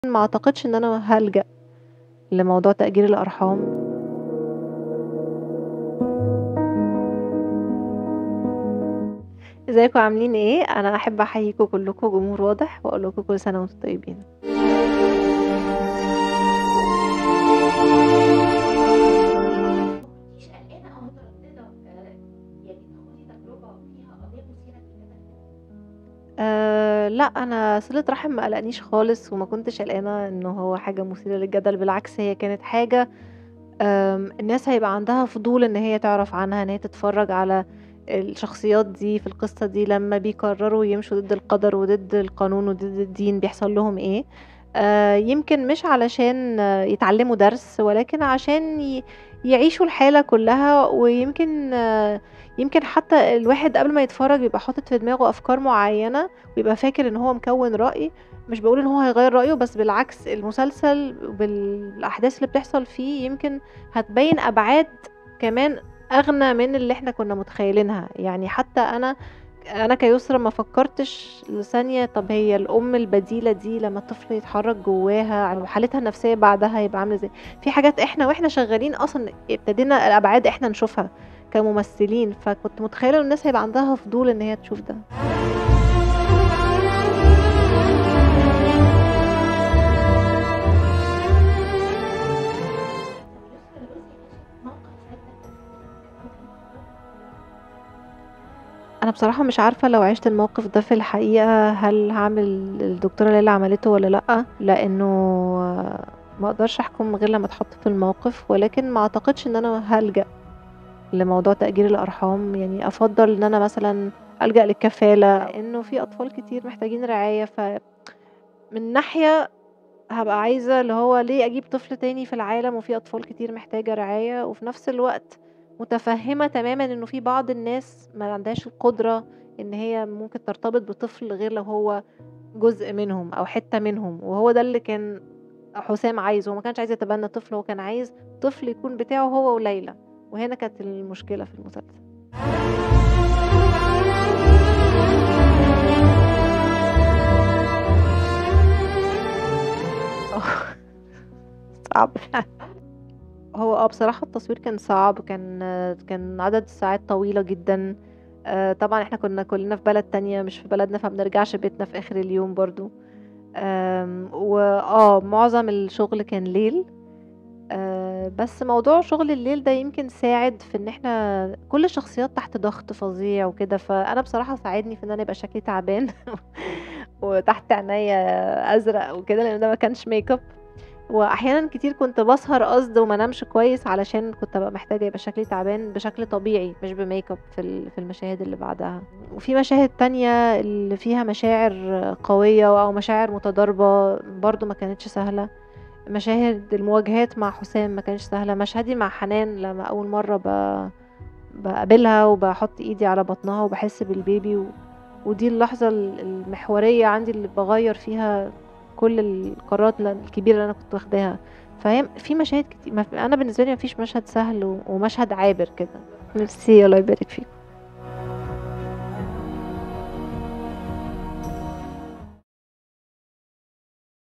ما أعتقدش إن أنا هالجأ لموضوع تأجير الأرحام. ازيكم عاملين إيه؟ أنا أحب أحييكم كلكم جمهور واضح وأقول لكم كل سنة وأنتم طيبين. كنتيش قلقانة أو مترددة آآ يعني تخوضي تجربة فيها قضية مثيرة للجدل؟ آآ لأ، أنا صِلة رحم ما قلقنيش خالص وما كنتش قلقانة إن هو حاجة مثيرة للجدل، بالعكس هي كانت حاجة آمم الناس هيبقى عندها فضول إن هي تعرف عنها، إن هي تتفرّج على الشخصيات دي في القصة دي لمّا بيقرروا يمشوا ضد القدر وضد القانون وضد الدين بيحصل لهم إيه. آآ يمكن مش علشان يتعلموا درس، ولكن عشان ي يعيشوا الحالة كلّها ويمكن يمكن حتى الواحد قبل ما يتفرّج بيبقى حاطط في دماغه أفكار معيّنة ويبقى فاكر إن هو مكوّن رأي، مش باقول إن هو هيغيّر رأيه، بس بالعكس المسلسل بالأحداث اللي بتحصل فيه يمكن هتبيّن أبعاد كمان أغنى من اللي إحنا كنا متخيلينها، يعني حتى أنا أنا كيسرا ما فكّرتش لثانية طَب هي الأم البديلة دي لمّا الطفل يتحرّك جواها وحالتها النفسية بعدها هيبقى عاملة إزاي، في حاجات إحنا وإحنا شغّالين أصلًا ابتدينا الأبعاد إحنا نشوفها كممثلين، فكنت متخيلة إن الناس هيبقى عندها فضول إن هي تشوف ده. طب يسرا دلوقتي عاشت موقف زي ده أنا بصراحة مش عارفة لو عِشت الموقف ده في الحقيقة هل هاعمل الدكتورة ليلى عملته والّا لأ، لإنه ما أقدرش أحكم غير لمّا أتحط في الموقف، ولكن ما أعتقدش إن أنا هالجأ لموضوع تأجير الأرحام، يعني أفضّل إن أنا مثلًا ألجأ للكفالة، لإنه في أطفال كتير محتاجين رعاية، ف من ناحية هابقى عايزة اللي هو ليه أجيب طفل تاني في العالم وفي أطفال كتير محتاجة رعاية، وفي نفس الوقت متفهّمة تمامًا إنه في بعض الناس ما عندهاش القدرة إن هي ممكن ترتبط بطفل غير لو هو جزء منهم أو حتّة منهم، وهو ده اللي كان حسام عايزه، هو ما كانش عايز يتبنى طفل، هو كان عايز طفل يكون بتاعه هو وليلى، وهنا كانت المشكلة في المسلسل. آه صعب فعلًا. هو آه بصراحة التصوير كان صعب، كان كان عدد الساعات طويلة جدًا، آآ طبعًا إحنا كنا كلّنا في بلد تانية مش في بلدنا، فما بنرجعش بيتنا في آخر اليوم برضه. آمم وآه معظم الشغل كان ليل، آآ بس موضوع شغل الليل ده يمكن ساعد في إن إحنا كل الشخصيات تحت ضغط فظيع وكده، فأنا بصراحة ساعدني في إن أنا يبقى شكلي تعبان وتحت عينيّا أزرق وكده، لإن ده ما كانش makeup وأحيانًا كتير كنت باسهر قصد وما انامش كويس علشان كنت أبقى محتاجة يبقى شكلي تعبان بشكل طبيعي مش بmakeup في ال في المشاهد اللي بعدها. وفي مشاهد تانية اللي فيها مشاعر قوية أو مشاعر متضاربة برضه ما كانتش سهلة. مشاهد المواجهات مع حسام ما كانتش سهلة، مشهدي مع حنان لمّا أول مرّة ب باقابلها وباحط إيدي على بطنها وباحس بالبيبي و ودي اللحظة ال المحورية عندي اللي باغيّر فيها كل القرارات ال الكبيرة اللي أنا كنت واخداها، فهي في مشاهد كتي ما ف أنا بالنسبة لي ما فيش مشهد سهل و ومشهد عابر كده. ميرسي الله يبارك فيكم.